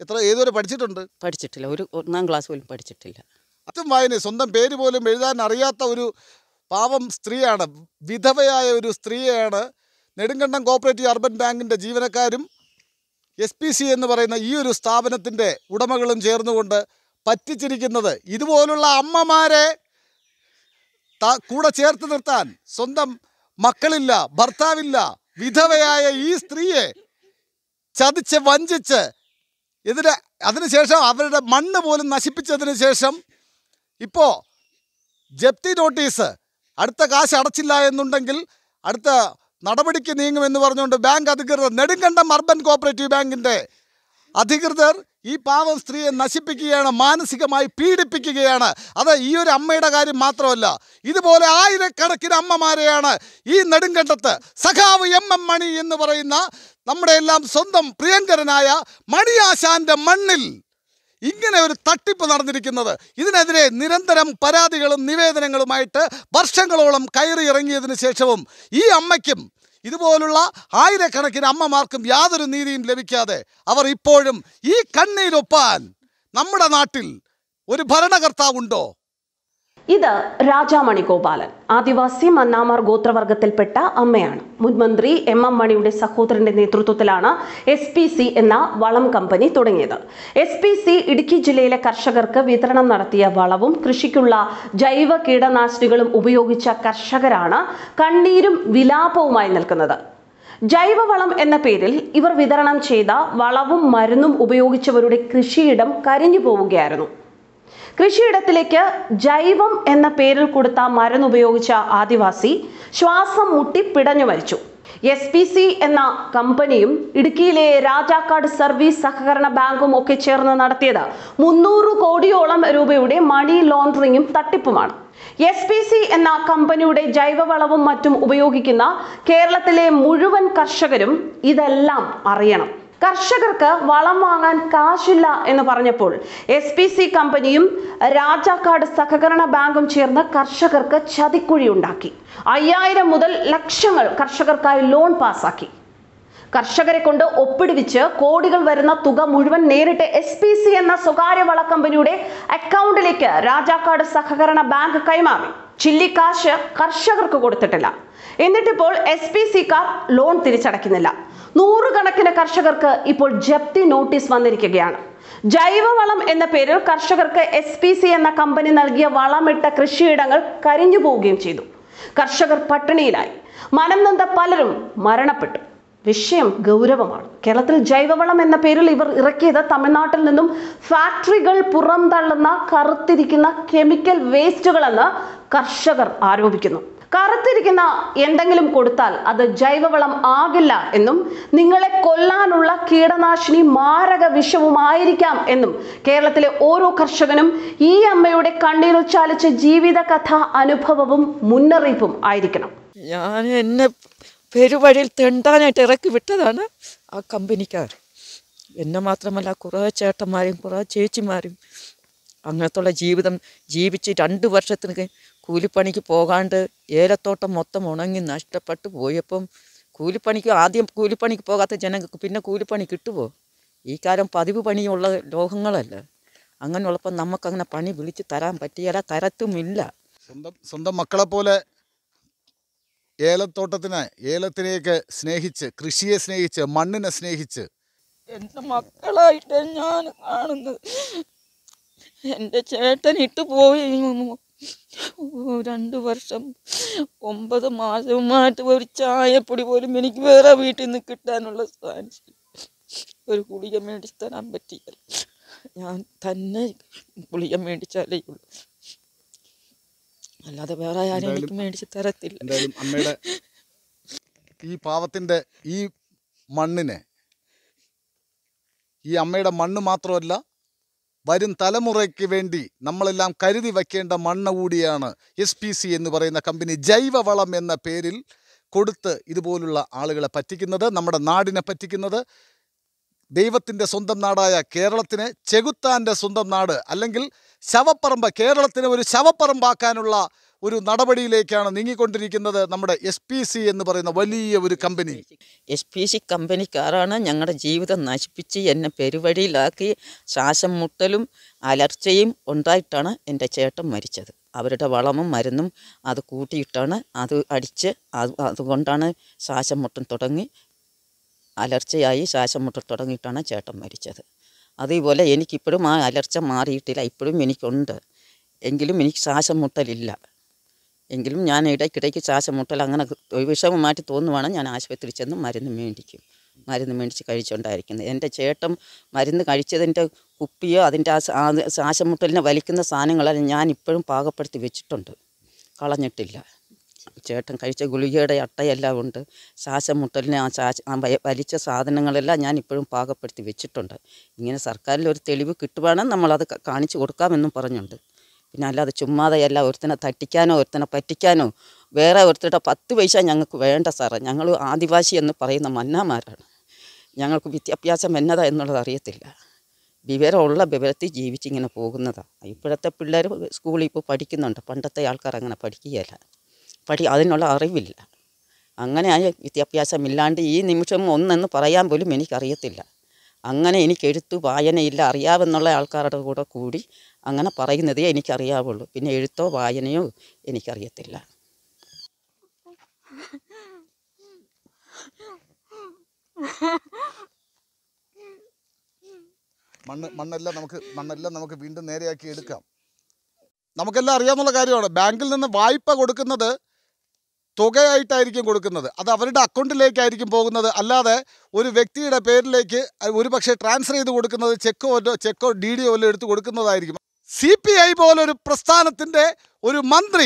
എത്ര ഏതുവരെ പഠിച്ചിട്ടുണ്ട് പഠിച്ചിട്ടില്ല ഒരു ഒന്നാം ക്ലാസ് പോലും പഠിച്ചിട്ടില്ല അച്ഛൻ വായന സ്വന്തം പേര് പോലും എഴുതാൻ അറിയാത്ത ഒരു പാവം സ്ത്രീയാണ് വിധവയായ ഒരു സ്ത്രീയാണ് നെടുങ്കണ്ടം കോപ്പറേറ്റീവ് അർബൻ ബാങ്കിൻ്റെ ജീവനക്കാരും എസ് പി സി എന്ന് പറയുന്ന ഈ ഒരു സ്ഥാപനത്തിൻ്റെ ഉടമകളും ചേർന്നുകൊണ്ട് പറ്റിച്ചിരിക്കുന്നത് ഇതുപോലുള്ള അമ്മമാരെ ത- കൂടെ ചേർത്ത് നിർത്താൻ സ്വന്തം മക്കളില്ല ഭർത്താവില്ല വിധവയായ ഈ സ്ത്രീയെ ചതിച്ച് വഞ്ചിച്ച് ഇതിന് അതിനുശേഷം അവരുടെ മണ്ണ് പോലും നശിപ്പിച്ചതിന് ശേഷം ഇപ്പോൾ ജപ്തി നോട്ടീസ് അടുത്ത കാശ് അടച്ചില്ല എന്നുണ്ടെങ്കിൽ അടുത്ത നടപടിക്ക് നീങ്ങുമെന്ന് പറഞ്ഞുകൊണ്ട് ബാങ്ക് അധികൃതർ നെടുങ്കണ്ടം അർബൻ കോപ്പറേറ്റീവ് ബാങ്കിൻ്റെ അധികൃതർ ഈ പാവം സ്ത്രീയെ നശിപ്പിക്കുകയാണ് മാനസികമായി പീഡിപ്പിക്കുകയാണ് അത് ഈ ഒരു അമ്മയുടെ കാര്യം മാത്രമല്ല ഇതുപോലെ ആയിരക്കണക്കിന് അമ്മമാരെയാണ് ഈ നെടുങ്കണ്ടത്ത് സഖാവ് എം എം മണി എന്ന് പറയുന്ന നമ്മുടെ എല്ലാം സ്വന്തം പ്രിയങ്കരനായ മണിയാശാന്റെ മണ്ണിൽ ഇങ്ങനെ ഒരു തട്ടിപ്പ് നടന്നിരിക്കുന്നത് ഇതിനെതിരെ നിരന്തരം പരാതികളും നിവേദനങ്ങളുമായിട്ട് വർഷങ്ങളോളം കയറി ഇറങ്ങിയതിനു ശേഷവും ഈ അമ്മയ്ക്കും ഇതുപോലുള്ള ആയിരക്കണക്കിന് അമ്മമാർക്കും യാതൊരു നീതിയും ലഭിക്കാതെ അവർ ഇപ്പോഴും ഈ കണ്ണീരൊപ്പാൻ നമ്മുടെ നാട്ടിൽ ഒരു ഭരണകർത്താവുണ്ടോ ഇത് രാജാമണി ഗോപാലൻ ആദിവാസി മന്നാമാർ ഗോത്രവർഗത്തിൽപ്പെട്ട അമ്മയാണ് മുൻ മന്ത്രി എം എം മണിയുടെ സഹോദരന്റെ നേതൃത്വത്തിലാണ് എസ് പി സി എന്ന വളം കമ്പനി തുടങ്ങിയത് എസ് പി സി ഇടുക്കി ജില്ലയിലെ കർഷകർക്ക് വിതരണം നടത്തിയ വളവും കൃഷിക്കുള്ള ജൈവ കീടനാശിനികളും ഉപയോഗിച്ച കർഷകരാണ് കണ്ണീരും വിലാപവുമായി നിൽക്കുന്നത് ജൈവവളം എന്ന പേരിൽ ഇവർ വിതരണം ചെയ്ത വളവും മരുന്നും ഉപയോഗിച്ചവരുടെ കൃഷിയിടം കരിഞ്ഞു പോവുകയായിരുന്നു കൃഷിയിടത്തിലേക്ക് ജൈവം എന്ന പേരിൽ കൊടുത്ത മരുന്നുപയോഗിച്ച ആദിവാസി ശ്വാസം മുട്ടി പിടഞ്ഞു മരിച്ചു എസ് പി സി എന്ന കമ്പനിയും ഇടുക്കിയിലെ രാജാക്കാട് സർവീസ് സഹകരണ ബാങ്കും ഒക്കെ ചേർന്ന് നടത്തിയത് മുന്നൂറ് കോടിയോളം രൂപയുടെ മണി ലോണ്ടറിങ്ങും തട്ടിപ്പുമാണ് എസ് പി സി എന്ന കമ്പനിയുടെ ജൈവവളവും മറ്റും ഉപയോഗിക്കുന്ന കേരളത്തിലെ മുഴുവൻ കർഷകരും ഇതെല്ലാം അറിയണം കർഷകർക്ക് വളം വാങ്ങാൻ കാശില്ല എന്ന് പറഞ്ഞപ്പോൾ എസ് പി സി കമ്പനിയും രാജാക്കാട് സഹകരണ ബാങ്കും ചേർന്ന് കർഷകർക്ക് ചതിക്കുഴി ഉണ്ടാക്കി അയ്യായിരം മുതൽ ലക്ഷങ്ങൾ കർഷകർക്കായി ലോൺ പാസാക്കി കർഷകരെ കൊണ്ട് ഒപ്പിടിവിച്ച് കോടികൾ വരുന്ന തുക മുഴുവൻ നേരിട്ട് എസ് പി സി എന്ന സ്വകാര്യ വള കമ്പനിയുടെ അക്കൗണ്ടിലേക്ക് രാജാക്കാട് സഹകരണ ബാങ്ക് കൈമാറി ചില്ലിക്കാശ് കർഷകർക്ക് കൊടുത്തിട്ടില്ല എന്നിട്ടിപ്പോൾ എസ് പി സിക്കാർ ലോൺ തിരിച്ചടയ്ക്കുന്നില്ല നൂറുകണക്കിന് കർഷകർക്ക് ഇപ്പോൾ ജപ്തി നോട്ടീസ് വന്നിരിക്കുകയാണ് ജൈവവളം എന്ന പേരിൽ കർഷകർക്ക് എസ് പി സി എന്ന കമ്പനി നൽകിയ വളമിട്ട കൃഷിയിടങ്ങൾ കരിഞ്ഞു പോവുകയും ചെയ്തു കർഷകർ പട്ടിണിയിലായി മനം നൊന്ത പലരും മരണപ്പെട്ടു വിഷയം ഗൗരവമാണ് കേരളത്തിൽ ജൈവവളം എന്ന പേരിൽ ഇവർ ഇറക്കിയത് തമിഴ്നാട്ടിൽ നിന്നും ഫാക്ടറികൾ പുറംതള്ളുന്ന കറുത്തിരിക്കുന്ന കെമിക്കൽ വേസ്റ്റുകളെന്ന് കർഷകർ ആരോപിക്കുന്നു കറുത്തിരിക്കുന്ന എന്തെങ്കിലും കൊടുത്താൽ അത് ജൈവവളം ആകില്ല എന്നും നിങ്ങളെ കൊല്ലാനുള്ള കീടനാശിനി മാരക വിഷവുമായിരിക്കാം എന്നും കേരളത്തിലെ ഓരോ കർഷകനും ഈ അമ്മയുടെ കണ്ണീരിൽ ചാലിച്ച ജീവിതകഥ അനുഭവവും മുന്നറിയിപ്പും ആയിരിക്കണം ഞാൻ എന്നെ പെരുവഴിയിൽ തെണ്ടാനായിട്ട് ഇറക്കി വിട്ടതാണ് ആ കമ്പനിക്കാർ എന്നെ മാത്രമല്ല കുറേ ചേട്ടന്മാരും കുറേ ചേച്ചിമാരും അങ്ങനത്തുള്ള ജീവിതം ജീവിച്ച് രണ്ട് വർഷത്തിന് കൂലിപ്പണിക്ക് പോകാണ്ട് ഏലത്തോട്ടം മൊത്തം ഉണങ്ങി നഷ്ടപ്പെട്ടു പോയപ്പം കൂലിപ്പണിക്ക് ആദ്യം കൂലിപ്പണിക്ക് പോകാത്ത ജനങ്ങൾക്ക് പിന്നെ കൂലിപ്പണി കിട്ടുമോ ഈ കാലം പതിവ് പണിയുള്ള ലോകങ്ങളല്ല അങ്ങനെയുള്ളപ്പോൾ നമുക്കങ്ങനെ പണി വിളിച്ച് തരാൻ പറ്റിയല്ല തരത്തുമില്ല സ്വന്തം സ്വന്തം മക്കളെ പോലെ ഏലത്തോട്ടത്തിന് ഏലത്തിനെയൊക്കെ സ്നേഹിച്ച് കൃഷിയെ സ്നേഹിച്ച് മണ്ണിനെ സ്നേഹിച്ച് എൻ്റെ മക്കളായിട്ട് ഞാൻ കാണുന്നത് എൻ്റെ ചേട്ടൻ ഇട്ട് പോയി രണ്ട് വർഷം ഒമ്പത് മാസവുമായിട്ട് ഒരു ചായപ്പൊടി പോലും എനിക്ക് വേറെ വീട്ടിൽ നിന്ന് കിട്ടാനുള്ള സാധിച്ചു ഒരു ഗുളിക മേടിച്ച് തരാൻ പറ്റിയില്ല ഞാൻ തന്നെ ഗുളിക മേടിച്ചാലേ ഉള്ളൂ അല്ലാതെ വേറെ ആരും എനിക്ക് മേടിച്ച് തരത്തില്ല എന്തായാലും അമ്മയുടെ ഈ പാവത്തിൻ്റെ ഈ മണ്ണിനെ ഈ അമ്മയുടെ മണ്ണ് മാത്രമല്ല വരും തലമുറയ്ക്ക് വേണ്ടി നമ്മളെല്ലാം കരുതി വയ്ക്കേണ്ട മണ്ണ് കൂടിയാണ് എസ് പി സി എന്ന് പറയുന്ന കമ്പനി ജൈവവളം എന്ന പേരിൽ കൊടുത്ത് ഇതുപോലുള്ള ആളുകളെ പറ്റിക്കുന്നത് നമ്മുടെ നാടിനെ പറ്റിക്കുന്നത് ദൈവത്തിൻ്റെ സ്വന്തം നാടായ കേരളത്തിനെ ചെകുത്താൻ്റെ സ്വന്തം നാട് അല്ലെങ്കിൽ ശവപ്പറമ്പ് കേരളത്തിനെ ഒരു ശവപ്പറമ്പാക്കാനുള്ള ഒരു നടപടിയിലേക്കാണ് നീങ്ങിക്കൊണ്ടിരിക്കുന്നത് നമ്മുടെ എസ് പി സി എന്ന് പറയുന്ന വലിയ ഒരു കമ്പനി എസ് പി സി കമ്പനിക്കാരാണ് ഞങ്ങളുടെ ജീവിതം നശിപ്പിച്ച് എന്നെ പെരുവഴിയിലാക്കി ശ്വാസം മുട്ടലും അലർച്ചയും ഉണ്ടായിട്ടാണ് എൻ്റെ ചേട്ടൻ മരിച്ചത് അവരുടെ വളമും മരുന്നും അത് കൂട്ടിയിട്ടാണ് അത് അടിച്ച് അത് അതുകൊണ്ടാണ് ശ്വാസം മുട്ടം തുടങ്ങി അലർച്ചയായി ശ്വാസം മുട്ടൽ തുടങ്ങിയിട്ടാണ് ചേട്ടൻ മരിച്ചത് അതേപോലെ എനിക്കിപ്പോഴും ആ അലർച്ച മാറിയിട്ടില്ല ഇപ്പോഴും എനിക്കുണ്ട് എങ്കിലും എനിക്ക് ശ്വാസം മുട്ടലില്ല എങ്കിലും ഞാൻ ഇടയ്ക്കിടയ്ക്ക് ശ്വാസം മുട്ടൽ അങ്ങനെ വിഷമമായിട്ട് തോന്നുവാണെങ്കിൽ ഞാൻ ആശുപത്രിയിൽ ചെന്ന് മരുന്ന് മേടിക്കും മരുന്ന് മേടിച്ച് കഴിച്ചുകൊണ്ടായിരിക്കുന്നത് എൻ്റെ ചേട്ടൻ മരുന്ന് കഴിച്ചതിൻ്റെ കുപ്പിയോ അതിൻ്റെ ആ സ- ആ ശ്വാസം മുട്ടലിനെ വലിക്കുന്ന സാധനങ്ങളെല്ലാം ഞാൻ ഇപ്പോഴും പാകപ്പെടുത്തി വെച്ചിട്ടുണ്ട് കളഞ്ഞിട്ടില്ല ചേട്ടൻ കഴിച്ച ഗുളികയുടെ അട്ടയെല്ലാം ഉണ്ട് ശ്വാസം മുട്ടലിന് ആ ശ്വാസ ആ വയ- വലിച്ച സാധനങ്ങളെല്ലാം ഞാൻ ഇപ്പോഴും പാകപ്പെടുത്തി വെച്ചിട്ടുണ്ട് ഇങ്ങനെ സർക്കാരിൽ ഒരു തെളിവ് കിട്ടുവാണെങ്കിൽ നമ്മളത് ക- കാണിച്ചു കൊടുക്കാമെന്നും പറഞ്ഞുണ്ട് പിന്നെ അല്ലാതെ ചുമ്മാതെയല്ല ഒരുത്തനെ തട്ടിക്കാനോ ഒരുത്തനെ പറ്റിക്കാനോ വേറെ ഒരുത്തരുടെ പത്ത് പൈസ ഞങ്ങൾക്ക് വേണ്ട സാറേ ഞങ്ങൾ ആദിവാസി എന്ന് പറയുന്ന മന്നാമാരാണ് ഞങ്ങൾക്ക് വിദ്യാഭ്യാസം എന്നതാ എന്നുള്ളത് അറിയത്തില്ല വിവരമുള്ള വിവരത്തിൽ ജീവിച്ചിങ്ങനെ പോകുന്നതാണ് ഇപ്പോഴത്തെ പിള്ളേർ സ്കൂളിൽ ഇപ്പോൾ പഠിക്കുന്നുണ്ട് പണ്ടത്തെ ആൾക്കാർ അങ്ങനെ പഠിക്കുകയില്ല പഠി അതിനുള്ള അറിവില്ല അങ്ങനെയായ വിദ്യാഭ്യാസം ഇല്ലാണ്ട് ഈ നിമിഷം ഒന്നെന്ന് പറയാൻ പോലും എനിക്കറിയത്തില്ല അങ്ങനെ എനിക്ക് എഴുത്ത് വായനയില്ല അറിയാമെന്നുള്ള ആൾക്കാരുടെ കൂടെ കൂടി അങ്ങനെ പറയുന്നതേ എനിക്കറിയാവുള്ളൂ പിന്നെ എഴുത്തോ വായനയോ എനിക്കറിയത്തില്ല മണ്ണ് മണ്ണെല്ലാം നമുക്ക് മണ്ണെല്ലാം നമുക്ക് വീണ്ടും നേരെയാക്കി എടുക്കാം നമുക്കെല്ലാം അറിയാവുന്ന കാര്യമാണ് ബാങ്കിൽ നിന്ന് വായ്പ കൊടുക്കുന്നത് തുകയായിട്ടായിരിക്കും കൊടുക്കുന്നത് അത് അവരുടെ അക്കൗണ്ടിലേക്കായിരിക്കും പോകുന്നത് അല്ലാതെ ഒരു വ്യക്തിയുടെ പേരിലേക്ക് ഒരു പക്ഷേ ട്രാൻസ്ഫർ ചെയ്ത് കൊടുക്കുന്നത് ചെക്കോ വല്ലോ ചെക്കോ ഡി ഡിയോ വല്ലോ എടുത്ത് കൊടുക്കുന്നതായിരിക്കും സി പി ഐ പോലൊരു പ്രസ്ഥാനത്തിൻ്റെ ഒരു മന്ത്രി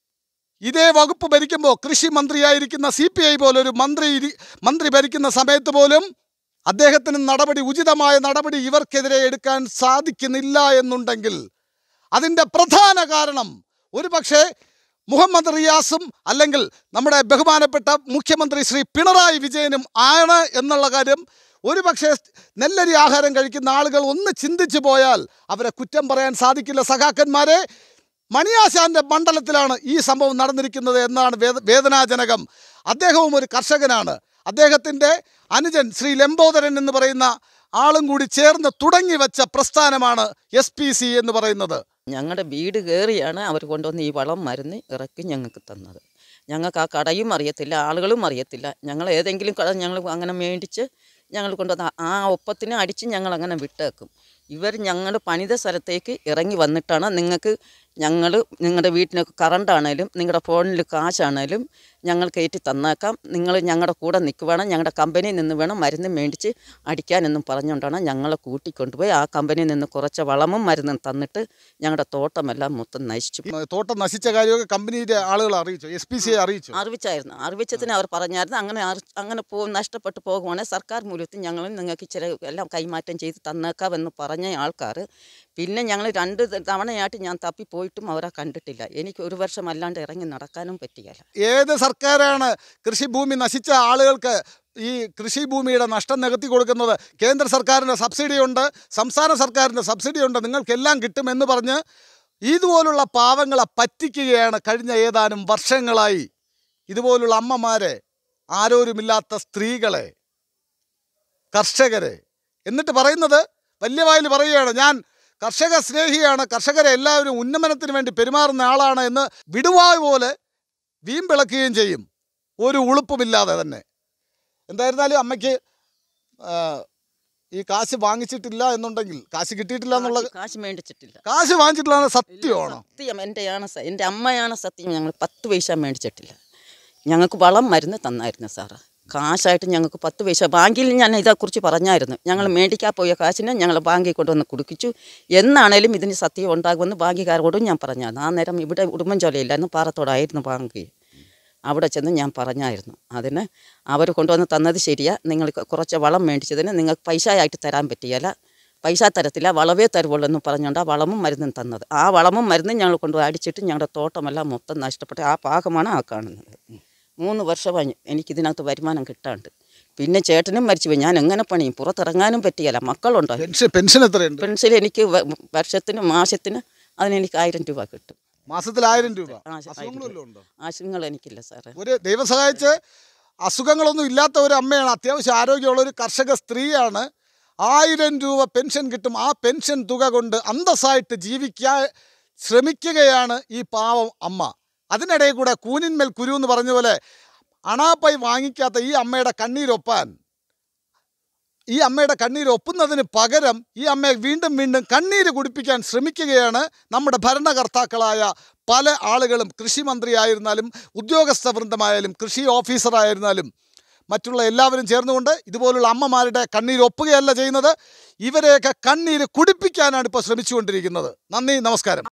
ഇതേ വകുപ്പ് ഭരിക്കുമ്പോൾ കൃഷി മന്ത്രിയായിരിക്കുന്ന സി പി ഐ പോലൊരു മന്ത്രി ഇരി- മന്ത്രി ഭരിക്കുന്ന സമയത്ത് പോലും അദ്ദേഹത്തിന് നടപടി ഉചിതമായ നടപടി ഇവർക്കെതിരെ എടുക്കാൻ സാധിക്കുന്നില്ല എന്നുണ്ടെങ്കിൽ അതിൻ്റെ പ്രധാന കാരണം ഒരു പക്ഷേ മുഹമ്മദ് റിയാസും അല്ലെങ്കിൽ നമ്മുടെ ബഹുമാനപ്പെട്ട മുഖ്യമന്ത്രി ശ്രീ പിണറായി വിജയനും ആണ് എന്നുള്ള കാര്യം ഒരു പക്ഷേ നെല്ലരി ആഹാരം കഴിക്കുന്ന ആളുകൾ ഒന്ന് ചിന്തിച്ചു പോയാൽ അവരെ കുറ്റം പറയാൻ സാധിക്കില്ല സഖാക്കന്മാരെ മണിയാശാന്റെ മണ്ഡലത്തിലാണ് ഈ സംഭവം നടന്നിരിക്കുന്നത് എന്നാണ് വേദ വേദനാജനകം അദ്ദേഹവും ഒരു കർഷകനാണ് അദ്ദേഹത്തിൻ്റെ അനുജൻ ശ്രീ ലംബോദരൻ എന്ന് പറയുന്ന ആളും കൂടി ചേർന്ന് തുടങ്ങി വെച്ച പ്രസ്ഥാനമാണ് എസ് പി സി എന്ന് പറയുന്നത് ഞങ്ങളുടെ വീട് കയറിയാണ് അവർ കൊണ്ടുവന്ന് ഈ വളം മരുന്ന് ഇറക്കി ഞങ്ങൾക്ക് തന്നത് ഞങ്ങൾക്ക് ആ കടയും അറിയത്തില്ല ആളുകളും അറിയത്തില്ല ഞങ്ങൾ ഏതെങ്കിലും കട ഞങ്ങൾ അങ്ങനെ മേടിച്ച് ഞങ്ങൾ കൊണ്ടുവന്ന ആ ഒപ്പത്തിന് അടിച്ച് ഞങ്ങൾ അങ്ങനെ വിട്ടേക്കും ഇവർ ഞങ്ങൾ പണിത സ്ഥലത്തേക്ക് ഇറങ്ങി വന്നിട്ടാണ് നിങ്ങൾക്ക് ഞങ്ങൾ നിങ്ങളുടെ വീട്ടിന് കറണ്ടാണേലും നിങ്ങളുടെ ഫോണിൽ കാശാണേലും ഞങ്ങൾ കയറ്റി തന്നേക്കാം നിങ്ങൾ ഞങ്ങളുടെ കൂടെ നിൽക്കുവാണ് ഞങ്ങളുടെ കമ്പനിയിൽ നിന്ന് വേണം മരുന്ന് മേടിച്ച് അടിക്കാനെന്നും പറഞ്ഞുകൊണ്ടാണ് ഞങ്ങളെ കൂട്ടിക്കൊണ്ടുപോയി ആ കമ്പനിയിൽ നിന്ന് കുറച്ച് വളമും മരുന്നും തന്നിട്ട് ഞങ്ങളുടെ തോട്ടമെല്ലാം മൊത്തം നശിച്ചു തോട്ടം നശിച്ച കാര്യമൊക്കെ കമ്പനിയുടെ ആളുകൾ അറിയിച്ചു എസ് പി സിയെ അറിയിച്ചു അറിയിച്ചായിരുന്നു അറിയിച്ചതിന് അവർ പറഞ്ഞായിരുന്നു അങ്ങനെ അറി- അങ്ങനെ പോ നഷ്ടപ്പെട്ടു പോകുവാണെങ്കിൽ സർക്കാർ മൂല്യത്തിൽ ഞങ്ങൾ നിങ്ങൾക്ക് ഇച്ചിരി എല്ലാം കൈമാറ്റം ചെയ്ത് തന്നേക്കാമെന്ന് പറഞ്ഞ ആൾക്കാർ പിന്നെ ഞങ്ങൾ രണ്ട് തവണയായിട്ട് ഞാൻ തപ്പിപ്പോയിട്ടും അവരെ കണ്ടിട്ടില്ല എനിക്ക് ഒരു വർഷം അല്ലാണ്ട് ഇറങ്ങി നടക്കാനും പറ്റിയല്ല ഏത് സർക്കാരാണ് കൃഷിഭൂമി നശിച്ച ആളുകൾക്ക് ഈ കൃഷിഭൂമിയുടെ നഷ്ടം നികത്തി കൊടുക്കുന്നത് കേന്ദ്ര സർക്കാരിൻ്റെ സബ്സിഡി ഉണ്ട് സംസ്ഥാന സർക്കാരിൻ്റെ സബ്സിഡി ഉണ്ട് നിങ്ങൾക്കെല്ലാം കിട്ടുമെന്ന് പറഞ്ഞ് ഇതുപോലുള്ള പാവങ്ങളെ പറ്റിക്കുകയാണ് കഴിഞ്ഞ ഏതാനും വർഷങ്ങളായി ഇതുപോലുള്ള അമ്മമാരെ ആരോരുമില്ലാത്ത സ്ത്രീകളെ കർഷകരെ എന്നിട്ട് പറയുന്നത് വലിയ വായിൽ പറയുകയാണ് ഞാൻ കർഷക സ്നേഹിയാണ് കർഷകരെ എല്ലാവരും ഉന്നമനത്തിന് വേണ്ടി പെരുമാറുന്ന ആളാണ് എന്ന് വിടുവായ് പോലെ വീമ്പിളക്കുകയും ചെയ്യും ഒരു ഉളുപ്പുമില്ലാതെ തന്നെ എന്തായിരുന്നാലും അമ്മയ്ക്ക് ആ, ഈ കാശ് വാങ്ങിച്ചിട്ടില്ല എന്നുണ്ടെങ്കിൽ കാശ് കിട്ടിയിട്ടില്ല എന്നുള്ള കാശ് കാശ് മേടിച്ചിട്ടില്ല കാശ് വാങ്ങിച്ചിട്ടില്ല എന്ന് സത്യമാണോ സത്യം എൻ്റെയാണ് സ- എൻ്റെ അമ്മയാണ് സത്യം ഞങ്ങൾ പത്ത് പൈസ മേടിച്ചിട്ടില്ല ഞങ്ങൾക്ക് വളം മരുന്ന് തന്നായിരുന്നു സാറ് കാശായിട്ട് ഞങ്ങൾക്ക് പത്ത് പൈസ ബാങ്കിൽ ഞാൻ ഇതേക്കുറിച്ച് പറഞ്ഞായിരുന്നു ഞങ്ങൾ മേടിക്കാൻ പോയ കാശിനെ ഞങ്ങൾ ബാങ്കിൽ കൊണ്ടുവന്ന് കുടുക്കിച്ചു എന്നാണേലും ഇതിന് സത്യം ഉണ്ടാകുമെന്ന് ബാങ്കിക്കാരോടും ഞാൻ പറഞ്ഞായിരുന്നു ആ നേരം ഇവിടെ ഉടുമ്പൻചോലയില്ലായിരുന്നു പാറത്തോടായിരുന്നു ബാങ്ക് അവിടെ ചെന്ന് ഞാൻ പറഞ്ഞായിരുന്നു അതിന് അവർ കൊണ്ടുവന്ന് തന്നത് ശരിയാ നിങ്ങൾ കുറച്ച് വളം മേടിച്ചതിന് നിങ്ങൾക്ക് പൈസ ആയിട്ട് തരാൻ പറ്റിയല്ല പൈസ തരത്തില്ല വളവേ തരുവുള്ളൂ എന്ന് പറഞ്ഞുകൊണ്ട് ആ വളമും മരുന്നും തന്നത് ആ വളമും മരുന്നും ഞങ്ങൾ കൊണ്ടുപോയി അടിച്ചിട്ട് ഞങ്ങളുടെ തോട്ടമെല്ലാം മൊത്തം നഷ്ടപ്പെട്ട് ആ പാകമാണ് ആ കാണുന്നത് മൂന്ന് വർഷമായി എനിക്കിതിനകത്ത് വരുമാനം കിട്ടാണ്ട് പിന്നെ ചേട്ടനും മരിച്ചു പോയി ഞാൻ എങ്ങനെ പണിയും പുറത്തിറങ്ങാനും പറ്റിയല്ല മക്കളുണ്ടോ പെൻഷൻ പെൻഷൻ എത്രയുണ്ട് പെൻഷൻ എനിക്ക് വ- വർഷത്തിന് മാസത്തിന് അതിനെനിക്ക് ആയിരം രൂപ കിട്ടും മാസത്തിൽ ആയിരം രൂപ ആ, ആയിരം അസുഖങ്ങളും രൂപ. വല്ലതും ഉണ്ടോ ആശുങ്ങൾ എനിക്കില്ല സാറേ ഒരു ദൈവം സഹായിച്ച് അസുഖങ്ങളൊന്നും ഇല്ലാത്ത ഒരു അമ്മയാണ് അത്യാവശ്യം ആരോഗ്യമുള്ള ഒരു കർഷക സ്ത്രീയാണ് ആയിരം രൂപ പെൻഷൻ കിട്ടും ആ പെൻഷൻ തുക കൊണ്ട് അന്തസ്സായിട്ട് ജീവിക്കാൻ ശ്രമിക്കുകയാണ് ഈ പാവം അമ്മ അതിനിടയിൽ കൂടെ കൂനിന്മേൽ കുരു എന്ന് പറഞ്ഞ പോലെ അണാപ്പൈ വാങ്ങിക്കാത്ത ഈ അമ്മയുടെ കണ്ണീരൊപ്പാൻ ഈ അമ്മയുടെ കണ്ണീര് ഒപ്പുന്നതിന് പകരം ഈ അമ്മയെ വീണ്ടും വീണ്ടും കണ്ണീര് കുടിപ്പിക്കാൻ ശ്രമിക്കുകയാണ് നമ്മുടെ ഭരണകർത്താക്കളായ പല ആളുകളും കൃഷി മന്ത്രിയായിരുന്നാലും ഉദ്യോഗസ്ഥ വൃന്ദമായാലും കൃഷി ഓഫീസറായിരുന്നാലും മറ്റുള്ള എല്ലാവരും ചേർന്നുകൊണ്ട് ഇതുപോലുള്ള അമ്മമാരുടെ കണ്ണീര് ഒപ്പുകയല്ല ചെയ്യുന്നത് ഇവരെയൊക്കെ കണ്ണീര് കുടിപ്പിക്കാനാണ് ഇപ്പോൾ ശ്രമിച്ചുകൊണ്ടിരിക്കുന്നത് നന്ദി നമസ്കാരം